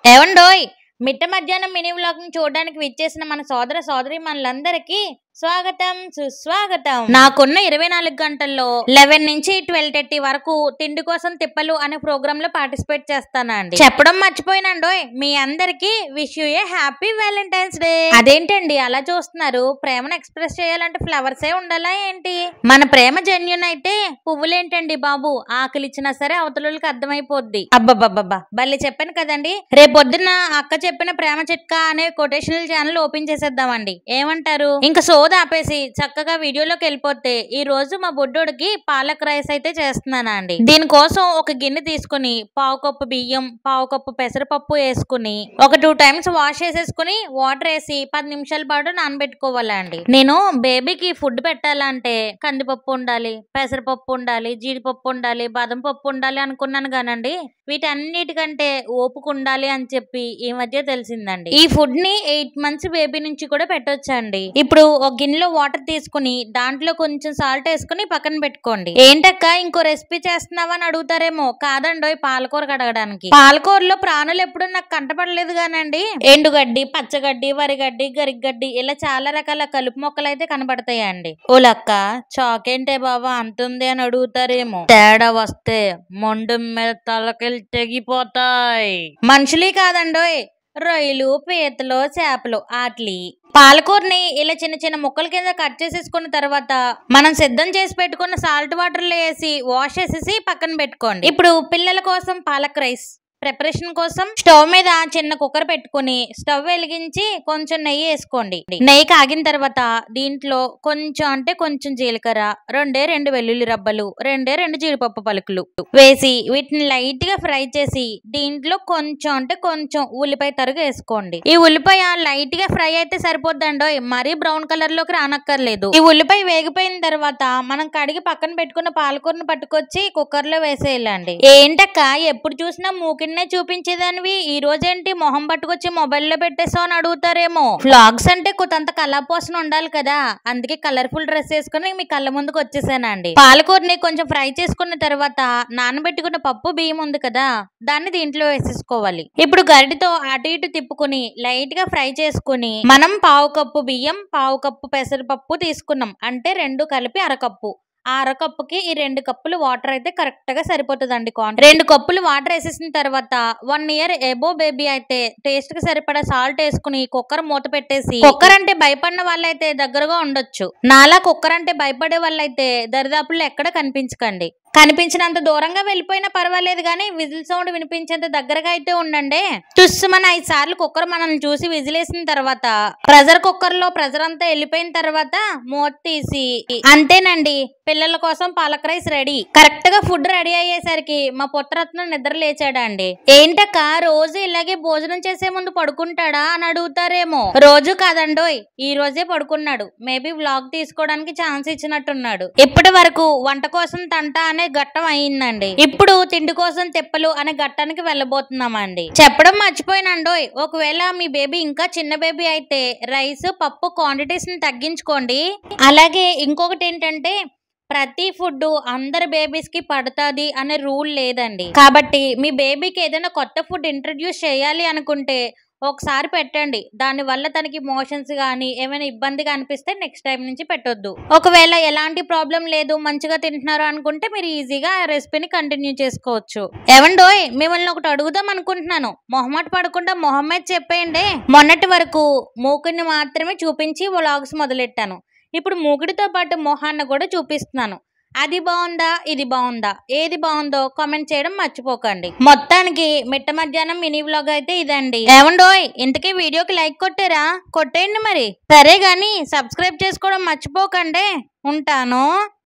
ఏవండోయ్ మిట్ట మధ్యాహ్నం mini vlog ని చూడడానికి విచ్చేసిన మన సోదర సోదరి మనలందరికీ స్వాగతం సుస్వాగతం నాకున్న ఇరవై నాలుగు గంటల్లో లెవెన్ నుంచి ట్వెల్వ్ థర్టీ వరకు తిండి కోసం తిప్పలు అనే ప్రోగ్రామ్ లో పార్టిసిపేట్ చేస్తానండి చెప్పడం మర్చిపోయినండోయ్ మీ అందరికి wish you a happy Valentine's day అదేంటండి అలా చూస్తున్నారు ప్రేమను ఎక్స్ప్రెస్ చేయాలంటే ఫ్లవర్స్ ఏ ఉండాలా ఏంటి మన ప్రేమ జెన్యున్ అయితే పువ్వులేంటండి బాబు ఆకలిచ్చినా సరే అవతలకి అర్థమైపోద్ది అబ్బబ్బబ్బబ్బా భలే చెప్పాను కదండి రేపొద్దున అక్క చెప్పిన ప్రేమ చిట్కా అనే కొటేషనల్ ఛానల్ ఓపెన్ చేసేద్దామండి ఏమంటారు ఇంకా సోద ఆపేసి చక్కగా వీడియోలోకి వెళ్ళిపోతే ఈ రోజు మా బుడ్డోడికి పాలక్ రైస్ అయితే చేస్తున్నానండి దీనికోసం ఒక గిన్నె తీసుకుని పావు కప్పు బియ్యం పావు కప్పు పెసరపప్పు వేసుకుని ఒక టూ టైమ్స్ వాష్ చేసేసుకుని వాటర్ వేసి పది నిమిషాల పాటు నానబెట్టుకోవాలండి నేను బేబీకి ఫుడ్ పెట్టాలంటే కందిపప్పు ఉండాలి పెసరపప్పు ఉండాలి జీడిపప్పు ఉండాలి బాదం పప్పు ఉండాలి అనుకున్నాను కానండి వీటన్నిటికంటే ఓపిక ఉండాలి అని చెప్పి ఈ మధ్య తెలిసిందండి ఈ ఫుడ్ ని ఎయిట్ మంత్స్ బేబీ నుంచి కూడా పెట్టొచ్చండి ఇప్పుడు ఒక గిన్నెలో వాటర్ తీసుకుని దాంట్లో కొంచెం సాల్ట్ వేసుకుని పక్కన పెట్టుకోండి ఏంటక్క ఇంకో రెసిపీ చేస్తున్నావా అని అడుగుతారేమో కాదండోయ్ పాలకూర కడగడానికి పాలకూరలో ప్రాణులు ఎప్పుడు నాకు కంటపడలేదు కానండి ఎండుగడ్డి పచ్చగడ్డి వరిగడ్డి గరిగడ్డి ఇలా చాలా రకాల కలుపు మొక్కలు అయితే కనబడతాయండి ఓ లక్క చాకేంటే బాబా అంతుంది అని అడుగుతారేమో తేడా వస్తే మొండు మీద తలకెళ్ళి తెగిపోతాయి మనుషులే కాదండోయ్ రొయ్యలు పీతలు చేపలు ఆట్లి పాలకూరని ఇలా చిన్న చిన్న ముక్కల కింద కట్ చేసేసుకున్న తర్వాత మనం సిద్ధం చేసి పెట్టుకున్న సాల్ట్ వాటర్ లో వేసి వాష్ చేసేసి పక్కన పెట్టుకోండి ఇప్పుడు పిల్లల కోసం పాలక్ రైస్ ప్రిపరేషన్ కోసం స్టవ్ మీద చిన్న కుక్కర్ పెట్టుకుని స్టవ్ వెలిగించి కొంచెం నెయ్యి వేసుకోండి నెయ్యి కాగిన తర్వాత దీంట్లో కొంచెం అంటే కొంచెం జీలకర్ర రెండే రెండు వెల్లుల్లి రబ్బలు రెండే రెండు జీడిపప్పు పలుకులు వేసి వీటిని లైట్ గా ఫ్రై చేసి దీంట్లో కొంచెం అంటే కొంచెం ఉల్లిపాయ తరుగు వేసుకోండి ఈ ఉల్లిపాయ లైట్ గా ఫ్రై అయితే సరిపోద్దండో మరీ బ్రౌన్ కలర్ లోకి రానక్కర్లేదు ఈ ఉల్లిపాయ వేగిపోయిన తర్వాత మనం కడిగి పక్కన పెట్టుకున్న పాలకూరను పట్టుకొచ్చి కుక్కర్ లో వేసేయాలండి ఏంటక్క ఎప్పుడు చూసినా మూకిన్నే చూపించేదానివి ఈ రోజేంటి మొహం పట్టుకొచ్చి మొబైల్ లో పెట్టేసావు అని అడుగుతారేమో వ్లాగ్స్ అంటే కొంత కళాపోసన ఉండాలి కదా అందుకే కలర్ఫుల్ డ్రెస్ వేసుకుని మీ కళ్ళ ముందుకు వచ్చేసానండి పాలకూరని కొంచెం ఫ్రై చేసుకున్న తర్వాత నానబెట్టుకున్న పప్పు బియ్యం ఉంది కదా దాన్ని దీంట్లో వేసేసుకోవాలి ఇప్పుడు గరిటతో అటు ఇటు తిప్పుకుని లైట్ గా ఫ్రై చేసుకుని మనం పావు కప్పు బియ్యం పావు కప్పు పెసరపప్పు తీసుకున్నాం అంటే రెండు కలిపి అరకప్పు ఆ అరకప్పుకి ఈ రెండు కప్పులు వాటర్ అయితే కరెక్ట్ గా సరిపోతుందండి కార్న్ రెండు కప్పులు వాటర్ వేసేసిన తర్వాత వన్ ఇయర్ ఎబో బేబీ అయితే టేస్ట్ కి సరిపడా సాల్ట్ వేసుకుని కుక్కర్ మూత పెట్టేసి కుక్కర్ అంటే భయపడిన వాళ్ళైతే దగ్గరగా ఉండొచ్చు నాలా కుక్కర్ అంటే భయపడే వాళ్ళైతే దరిదాపుల్లో ఎక్కడ కనిపించకండి కనిపించినంత దూరంగా వెళ్ళిపోయినా పర్వాలేదు కానీ విజిల్ సౌండ్ వినిపించేంత దగ్గరగా అయితే ఉండండి తుస్సుమని ఐదు సార్లు కుక్కర్ మనల్ని చూసి విజిల్ వేసిన తర్వాత ప్రెజర్ కుక్కర్ లో ప్రెజర్ అంతా వెళ్ళిపోయిన తర్వాత మూత తీసి అంతేనండి పిల్లల కోసం పాలక్ రైస్ రెడీ కరెక్ట్ గా ఫుడ్ రెడీ అయ్యేసరికి మా పుత్రరత్నం నిద్ర లేచాడండి ఏంటక్క రోజు ఇలాగే భోజనం చేసే ముందు పడుకుంటాడా అని అడుగుతారేమో రోజు కాదండోయ్ ఈ రోజే పడుకున్నాడు మేబీ వ్లాగ్ తీసుకోవడానికి ఛాన్స్ ఇచ్చినట్టున్నాడు ఇప్పటి వరకు వంట కోసం తంట అనే ఘట్టం అయిందండి ఇప్పుడు తిండి కోసం తిప్పలు అనే ఘట్టానికి వెళ్ళబోతున్నామండి చెప్పడం మర్చిపోయినండోయ్ ఒకవేళ మీ బేబీ ఇంకా చిన్న బేబీ అయితే రైస్ పప్పు క్వాంటిటీస్ ని తగ్గించుకోండి అలాగే ఇంకొకటి ఏంటంటే ప్రతి ఫుడ్ అందరి బేబీస్ కి పడుతుంది అనే రూల్ లేదండి కాబట్టి మీ బేబీకి ఏదైనా కొత్త ఫుడ్ ఇంట్రడ్యూస్ చేయాలి అనుకుంటే ఒకసారి పెట్టండి దాని వల్ల తనకి మోషన్స్ కానీ ఏమైనా ఇబ్బందిగా అనిపిస్తే నెక్స్ట్ టైం నుంచి పెట్టొద్దు ఒకవేళ ఎలాంటి ప్రాబ్లం లేదు మంచిగా తింటున్నారు అనుకుంటే మీరు ఈజీగా ఆ రెసిపీని కంటిన్యూ చేసుకోవచ్చు ఏమండోయ్ మిమ్మల్ని ఒకటి అడుగుదాం అనుకుంటున్నాను మొహమాట పడకుండా మొహమ్మద్ చెప్పేయండి మొన్నటి వరకు మూకుని మాత్రమే చూపించి వ్లాగ్స్ మొదలెట్టాను ఇప్పుడు మూకుడితో పాటు మొహాన్ని కూడా చూపిస్తున్నాను అది బాగుందా ఇది బాగుందా ఏది బాగుందో కామెంట్ చేయడం మర్చిపోకండి మొత్తానికి మిట్ట మధ్యాహ్నం మినీ వ్లాగ్ అయితే ఇదండి ఏమండోయ్ ఇంతకీ వీడియోకి లైక్ కొట్టారా కొట్టేయండి మరి సరే గాని సబ్స్క్రైబ్ చేసుకోవడం మర్చిపోకండి ఉంటాను